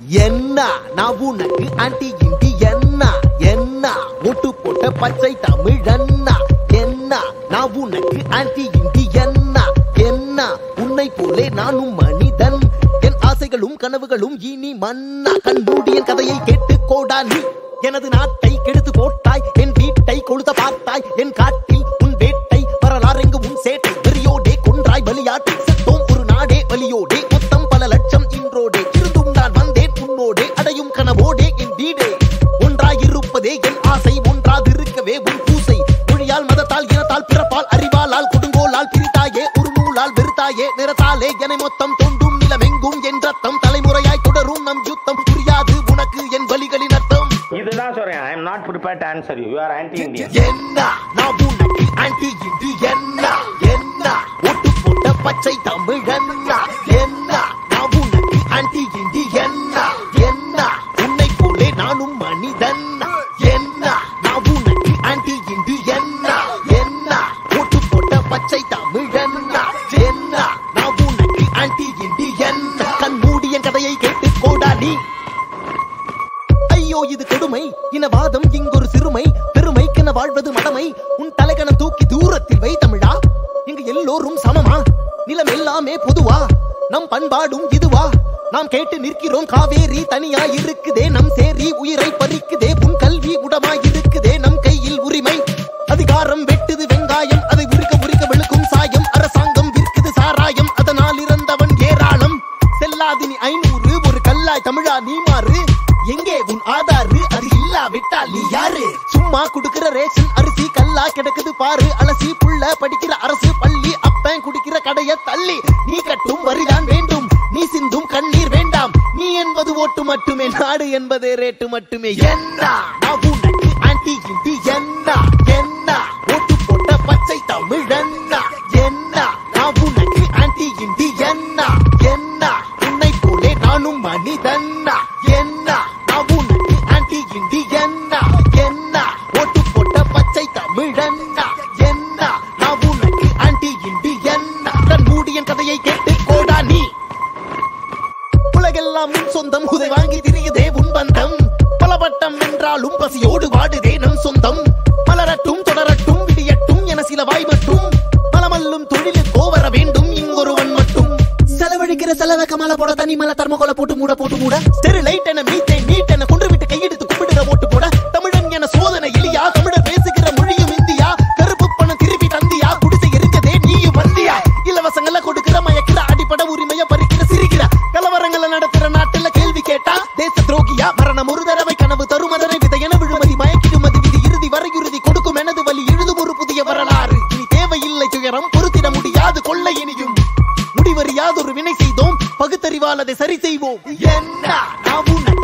என்ன நான் உனக்கு ஆன்டி இண்டி என்ன என்ன ஒட்டு போட்ட பச்சை தமிழன்னா என்ன நான் உனக்கு ஆன்டி இண்டி என்ன என்ன உன்னை போலே நானும் மனிதன் என் ஆசைகளும் கனவுகளும் இனி மன்னா கண்மூடிய கதையை கேட்டு கோடா நீ எனது நாட்டை கெடுத்து போட்டாய் என் வீட்டை கொளுத்த பார்த்தாய் என் காட்டில் உன் வேட்டை வரலாறெங்கு உன் சேட்டை வெறியோடே கொன்றாய் பலியாட்டை செத்தோம் ஒரு நாடே வலியோடே மொத்தம் பல லட்சம் இன்றோடே இருந்தும் நான் வந்தேன் உன்னோடே அடையும் கனவோடே என் வீடே ஒன்றாய் இருப்பதே என் ஆசை ஒன்றாதிருக்கவே உன் பூசை மொழியால் மதத்தால் இனத்தால் பிறப்பால் அறிவாலால் கொடுங்கோலால் பிரித்தாயே ஒரு நூலால் வெறுத்தாயே நிறத்தாலே என மொத்தம் தோன்றும் நிலமெங்கும் என் ரத்தம் தலைமுறையாய் தொடரும் நம் யுத்தம் புரியாது உனக்கு என் வழிகளின் அர்த்தம் இதுதான் சொல்றேன் I am not prepare to answer you you are anti Indian என்ன நான் உனக்கு ஆன்டி இது என்ன என்ன ஒட்டு போட்ட பச்சை தமிழன்னா என்ன நான் உனக்கு ஆன்டி இந்தி என்ன என்ன உன்னை போலே நானும் மனிதன் என்ன நான் உனக்கு ஆன்டி இந்தி என்ன என்ன ஒட்டு போட்ட பச்சை தமிழன்னா என்ன நான் உனக்கு ஆன்டி இந்தி என்ன கண் மூடிய கதையை கேட்டு கோடா நீ ஐயோ இது கொடுமை இனவாதம் இங்கொரு சிறுமை பெருமைக்கென வாழ்வது மடமை உன் தலைகணம் தூக்கி தூரத்தில் வை தமிழா இங்கு எல்லோரும் சமமா நிலம் எல்லாமே பொதுவா நம் பண்பாடும் இதுவா நாம் கேட்டு நிற்கிறோம் காவேரி தனியா இருக்குதே நம் சேரி உயிரை பறிக்குதே உன் கல்வி உடமா இருக்குதே நம் கையில் உரிமை அதிகாரம் வெட்டுது வெங்காயம் அதை உரிக்க உரிக்க வெளுக்கும் சாயம் அரசாங்கம் விற்குது சாராயம் அதனால் இறந்தவன் ஏராளம் செல்லாதினி ஐநூறு ஒரு கல்லாய் தமிழா நீ மாறு எங்கே உன் ஆதாரு அது இல்லாவிட்டால் நீ யாரு சும்மா குடுக்கிற ரேஷன் அரிசி கல்லா கிடக்குது பாரு அலசி புள்ள படிக்கிற அரசு பள்ளி அப்பன் குடிக்கிற கடைய தள்ளி நீ கட்டும் வரிதான் வேண்டும் நீ சிந்தும் கண்ணீர் வேண்டாம் நீ என்பது ஓட்டு மட்டுமே நாடு என்பதே ரேட்டு மட்டுமே என்ன நான் உனக்கு ஆன்டி இந்தி என்ன என்ன ஓட்டு போட்ட பச்சை தமிழன்னா என்ன நான் உனக்கு ஆன்டி இந்தி என்ன என்ன உன்னை போலே நானும் மனிதன்னா என்ன நான் உனக்கு ஆன்டி இந்தி என்ன என்ன ஓட்டு போட்ட பச்சை தமிழன்னா என்ன நான் உனக்கு ஆன்டி இந்தி என்ன கண் மூடிய கதையை கேட்டு கோடா நீ உலகெல்லாம் உன் சொந்தம் உதை வாங்கி திரியுதே உன் பந்தம் பலவட்டம் என்றாலும் பசியோடு வாடுதே நம் சொந்தம் மலரட்டும் தொடரட்டும் விடியட்டும் என சில வாய் மட்டும் மலமல்லும் தொழிலுக்கோ வர வேண்டும் இங்கொருவன் மட்டும் செலவழிக்கிற செலவ கமல போட தனி மல தர்மகோல போட்டு மூட போட்டு மூட ஸ்டெரிலைட் என மீட்டை நீட் என கொன்று விட்டு கையெடுத்து கும்பிடுற ஓட்டு போட தமிழன் என சோதனை எலியா தமிழர் பேசுகிற மொழியும் இந்தியா கருப்பு பணம் திருப்பி தந்தியா குடிசை எரிஞ்சதே நீயும் வந்தியா இலவசங்கள கொடுக்கிற மயக்கிற அடிப்பட உரிமைய பறிக்கிற சிரிக்கிற கலவரங்களை நடத்துற நாட்டுல கேள்வி கேட்டா தேச துரோகியா மரணம் ஒரு தடவை கனவு தரும் அதனை விதையென விழுமதி மயக்கிடும் அது விதி இறுதி வரையுறுதி கொடுக்கும் எனது வழி எழுதும் ஒரு புதிய வரலாறு இனி தேவையில்லை துயரம் பொறுத்திட முடியாது கொள்ளை இனியும் முடிவறியாதொரு வினை செய்தோம் பகுத்தறிவால் அதை சரி செய்வோம் என்ன நான் உனக்கு